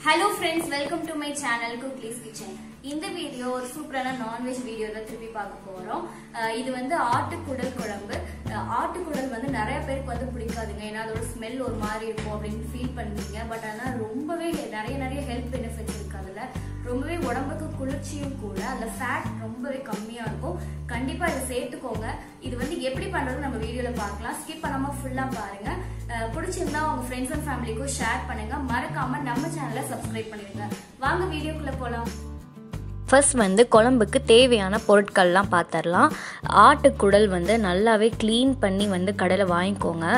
hello friends welcome to my channel குக்லீஸ் kitchen இந்த video ஒரு சூப்பரான நான்வெஜ் வீடியோ தான் திருப்பி பார்க்க போறோம் அஹ் இது வந்து ஆட்டுக்குடல் குழம்பு அஹ் ஆட்டுக்குடல் வந்து நிறைய பேருக்கு வந்து பிடிக்காதுங்க ஏன்னா அதோட ஸ்மெல் ஒரு மாதிரி இருக்கும் அப்படின்னு ஃபீல் பண்ணுவீங்க பட் ஆனால் ரொம்பவே நிறைய நிறைய ஹெல்த் பெனிஃபிட்ஸ் இருக்கு அதுல ரொம்பவே உடம்புக்கு குளிர்ச்சியும் கூட அந்த ஃபேட் ரொம்பவே கம்மியா இருக்கும் கண்டிப்பா இதை சேர்த்துக்கோங்க இது வந்து எப்படி பண்றது நம்ம வீடியோல பார்க்கலாம் ஸ்கிப் பண்ணாம ஃபுல்லா பாருங்க அஹ் பிடிச்சிருந்தா உங்க ஃப்ரெண்ட்ஸ் அண்ட் ஃபேமிலிக்கும் ஷேர் பண்ணுங்க மறக்காம நம்ம சேனலை சப்ஸ்கிரைப் பண்ணிடுங்க வாங்க வீடியோக்குள்ள போலாம் ஃபர்ஸ்ட் வந்து குழம்புக்கு தேவையான பொருட்கள்லாம் பார்த்துடலாம் ஆட்டுக்குடல் வந்து நல்லாவே க்ளீன் பண்ணி வந்து கடையில் வாங்கிக்கோங்க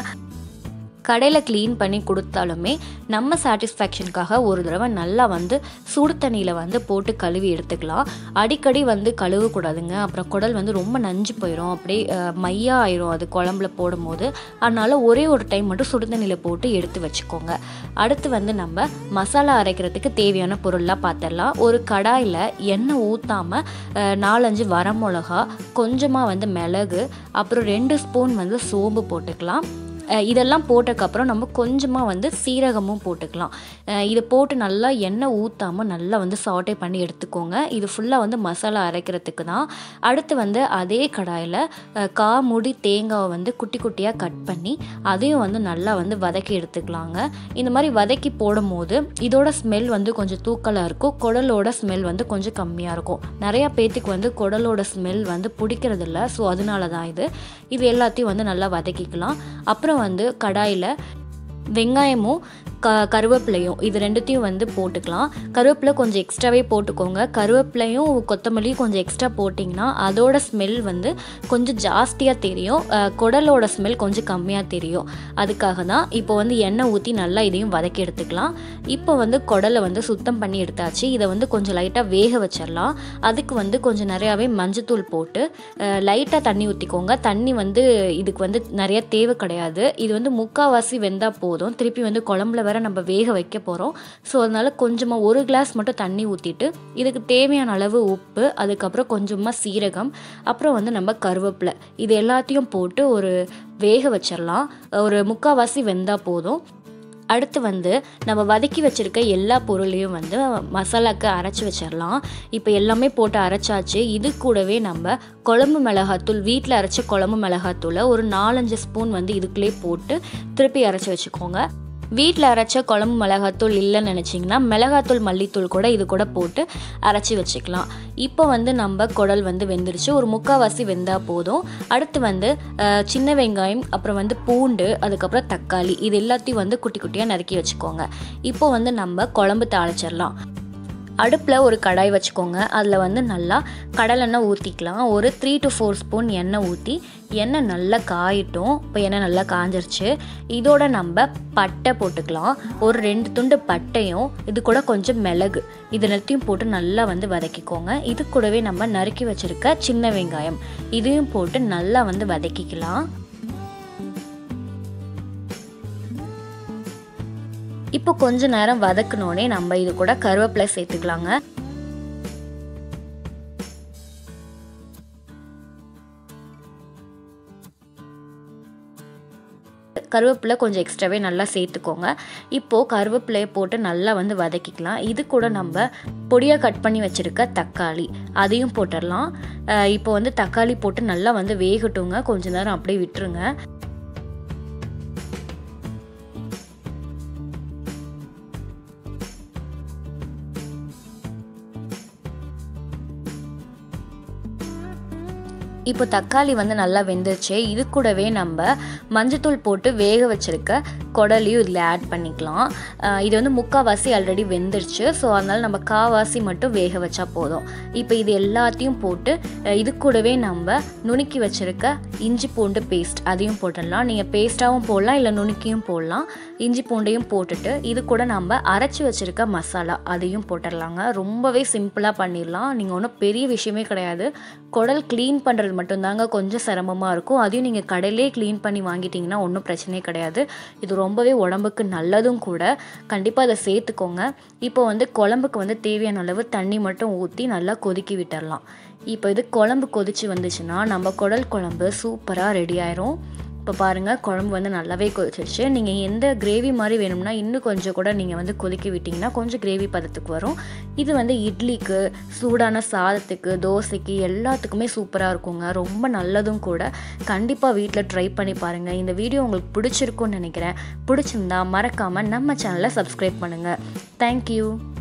கடையில் க்ளீன் பண்ணி கொடுத்தாலுமே நம்ம சாட்டிஸ்ஃபேக்ஷனுக்காக ஒரு தடவை நல்லா வந்து சுடு தண்ணியில் வந்து போட்டு கழுவி எடுத்துக்கலாம் அடிக்கடி வந்து கழுவக்கூடாதுங்க அப்புறம் குடல் வந்து ரொம்ப நஞ்சு போயிடும் அப்படியே அஹ், மையா ஆயிரும் அது குழம்புல போடும்போது அதனால் ஒரே ஒரு டைம் மட்டும் சுடு தண்ணியில் போட்டு எடுத்து வச்சுக்கோங்க அடுத்து வந்து நம்ம மசாலா அரைக்கிறதுக்கு தேவையான பொருள்லாம் பார்த்துடலாம் ஒரு கடாயில் எண்ணெய் ஊற்றாமல் நாலஞ்சு வரமிளகா கொஞ்சமாக வந்து மிளகு அப்புறம் ரெண்டு ஸ்பூன் வந்து சோம்பு போட்டுக்கலாம் அஹ் இதெல்லாம் போட்டதுக்கப்புறம் நம்ம கொஞ்சமாக வந்து சீரகமும் போட்டுக்கலாம் அஹ் இதை போட்டு நல்லா எண்ணெய் ஊற்றாமல் நல்லா வந்து சாட்டே பண்ணி எடுத்துக்கோங்க இது ஃபுல்லாக வந்து மசாலா அரைக்கிறதுக்கு தான் அடுத்து வந்து அதே கடாயில் கா முடி தேங்காவை வந்து குட்டி குட்டியாக கட் பண்ணி அதையும் வந்து நல்லா வந்து வதக்கி எடுத்துக்கலாங்க இந்த மாதிரி வதக்கி போடும் போது இதோட ஸ்மெல் வந்து கொஞ்சம் தூக்கலாக இருக்கும் குடலோட ஸ்மெல் வந்து கொஞ்சம் கம்மியாக இருக்கும் நிறையா பேத்துக்கு வந்து குடலோட ஸ்மெல் வந்து பிடிக்கிறதில்ல ஸோ அதனால தான் இது இது எல்லாத்தையும் வந்து நல்லா வதக்கிக்கலாம் அப்புறம் வந்து கடாயில் வெங்காயமும் க கருவேப்பிலையும் இது ரெண்டுத்தையும் வந்து போட்டுக்கலாம் கருவேப்பிலை கொஞ்சம் எக்ஸ்ட்ராவே போட்டுக்கோங்க கருவேப்பிலையும் கொத்தமல்லியும் கொஞ்சம் எக்ஸ்ட்ரா போட்டிங்கன்னா அதோட ஸ்மெல் வந்து கொஞ்சம் ஜாஸ்தியாக தெரியும் அஹ், குடலோட ஸ்மெல் கொஞ்சம் கம்மியாக தெரியும் அதுக்காக தான் இப்போ வந்து எண்ணெய் ஊற்றி நல்லா இதையும் வதக்கி எடுத்துக்கலாம் இப்போ வந்து குடலை வந்து சுத்தம் பண்ணி எடுத்தாச்சு இதை வந்து கொஞ்சம் லைட்டாக வேக வச்சிடலாம் அதுக்கு வந்து கொஞ்சம் நிறையாவே மஞ்சத்தூள் போட்டு லைட்டாக தண்ணி ஊற்றிக்கோங்க தண்ணி வந்து இதுக்கு வந்து நிறைய தேவை கிடையாது இது வந்து முக்கால்வாசி வெந்தால் போதும் திருப்பி வந்து குழம்புல வேற நம்ம வேக வைக்க போகிறோம் ஸோ அதனால கொஞ்சமாக ஒரு கிளாஸ் மட்டும் தண்ணி ஊற்றிட்டு இதுக்கு தேவையான அளவு உப்பு அதுக்கப்புறம் கொஞ்சமாக சீரகம் அப்புறம் வந்து நம்ம கருவேப்பிலை இது எல்லாத்தையும் போட்டு ஒரு வேக வச்சிடலாம் ஒரு முக்கால்வாசி வெந்தால் போதும் அடுத்து வந்து நம்ம வதக்கி வச்சுருக்க எல்லா பொருளையும் வந்து மசாலாக்கு அரைச்சி வச்சிடலாம் இப்போ எல்லாமே போட்டு அரைச்சாச்சு இது கூடவே நம்ம குழம்பு மிளகாத்தூள் வீட்டில் அரைச்ச குழம்பு மிளகாத்தூளை ஒரு நாலஞ்சு ஸ்பூன் வந்து இதுக்குள்ளே போட்டு திருப்பி அரைச்சி வச்சுக்கோங்க வீட்டில் அரைச்ச குழம்பு மிளகாத்தூள் இல்லைன்னு நினச்சிங்கன்னா மிளகாத்தூள் மல்லித்தூள் கூட இது கூட போட்டு அரைச்சி வச்சுக்கலாம் இப்போ வந்து நம்ம குடல் வந்து வெந்துருச்சு ஒரு முக்கால்வாசி வெந்தால் போதும் அடுத்து வந்து அஹ், சின்ன வெங்காயம் அப்புறம் வந்து பூண்டு அதுக்கப்புறம் தக்காளி இது எல்லாத்தையும் வந்து குட்டி குட்டியாக நறுக்கி வச்சுக்கோங்க இப்போ வந்து நம்ம குழம்பு தாளிச்சிடலாம் அடுப்பில் ஒரு கடாய் வச்சுக்கோங்க அதில் வந்து நல்லா கடலெண்ணெய் ஊற்றிக்கலாம் ஒரு த்ரீ டு ஃபோர் ஸ்பூன் எண்ணெய் ஊற்றி எண்ணெய் நல்லா காயட்டும் இப்போ எண்ணெய் நல்லா காஞ்சிருச்சு இதோட நம்ம பட்டை போட்டுக்கலாம் ஒரு ரெண்டு துண்டு பட்டையும் இது கூட கொஞ்சம் மிளகு இது எல்லாத்தையும் போட்டு நல்லா வந்து வதக்கிக்கோங்க இது கூடவே நம்ம நறுக்கி வச்சுருக்க சின்ன வெங்காயம் இதையும் போட்டு நல்லா வந்து வதக்கிக்கலாம் இப்போ கொஞ்ச நேரம் வதக்குனோடனே நம்ம இது கூட கருவேப்பிலை சேர்த்துக்கலாங்க கருவேப்பிலை கொஞ்சம் எக்ஸ்ட்ராவே நல்லா சேர்த்துக்கோங்க இப்போது கருவேப்பிலையை போட்டு நல்லா வந்து வதக்கிக்கலாம் இது கூட நம்ம பொடியாக கட் பண்ணி வச்சுருக்க தக்காளி அதையும் போட்டுடலாம் அஹ் இப்போ வந்து தக்காளி போட்டு நல்லா வந்து வேகட்டுங்க கொஞ்ச நேரம் அப்படியே விட்டுருங்க இப்போ தக்காளி வந்து நல்லா வெந்துருச்சு இது கூடவே நம்ம மஞ்சத்தூள் போட்டு வேக வச்சிருக்க குடலையும் இதில் ஆட் பண்ணிக்கலாம் அஹ் இது வந்து முக்கால்வாசி ஆல்ரெடி வெந்துருச்சு ஸோ அதனால் நம்ம காவாசி மட்டும் வேக வச்சா போதும் இப்போ இது எல்லாத்தையும் போட்டு அஹ் இது கூடவே நம்ம நுணுக்கி வச்சிருக்க இஞ்சி பூண்டு பேஸ்ட் அதையும் போட்டுடலாம் நீங்கள் பேஸ்ட்டாகவும் போடலாம் இல்லை நுணுக்கியும் போடலாம் இஞ்சி பூண்டையும் போட்டுட்டு இது கூட நம்ம அரைச்சி வச்சிருக்க மசாலா அதையும் போட்டுடலாங்க ரொம்பவே சிம்பிளாக பண்ணிடலாம் நீங்கள் ஒன்றும் பெரிய விஷயமே கிடையாது குடல் க்ளீன் பண்ணுறது மட்டும்தாங்க கொஞ்சம் சிரமமாக இருக்கும் அதையும் நீங்கள் கடையிலே க்ளீன் பண்ணி வாங்கிட்டீங்கன்னா ஒன்றும் பிரச்சனையே கிடையாது இது ரொம்பவே உடம்புக்கு நல்லதும் கூட கண்டிப்பாக அதை சேர்த்துக்கோங்க இப்போ வந்து குழம்புக்கு வந்து தேவையான அளவு தண்ணி மட்டும் ஊற்றி நல்லா கொதிக்கி விட்டுடலாம் இப்போ இது குழம்பு கொதிச்சு வந்துச்சுன்னா நம்ம குடல் குழம்பு சூப்பராக ரெடி ஆயிரும் இப்போ இப்போ பாருங்கள் குழம்பு வந்து நல்லாவே கொதிச்சிருச்சு நீங்கள் எந்த கிரேவி மாதிரி வேணும்னா இன்னும் கொஞ்சம் கூட நீங்கள் வந்து கொதிக்க விட்டிங்கன்னா கொஞ்சம் கிரேவி பதத்துக்கு வரும் இது வந்து இட்லிக்கு சூடான சாதத்துக்கு தோசைக்கு எல்லாத்துக்குமே சூப்பராக இருக்குங்க ரொம்ப நல்லதும் கூட கண்டிப்பாக வீட்டில் ட்ரை பண்ணி பாருங்கள் இந்த வீடியோ உங்களுக்கு பிடிச்சிருக்கும்னு நினைக்கிறேன் பிடிச்சிருந்தா மறக்காமல் நம்ம சேனலை சப்ஸ்கிரைப் பண்ணுங்கள் தேங்க்யூ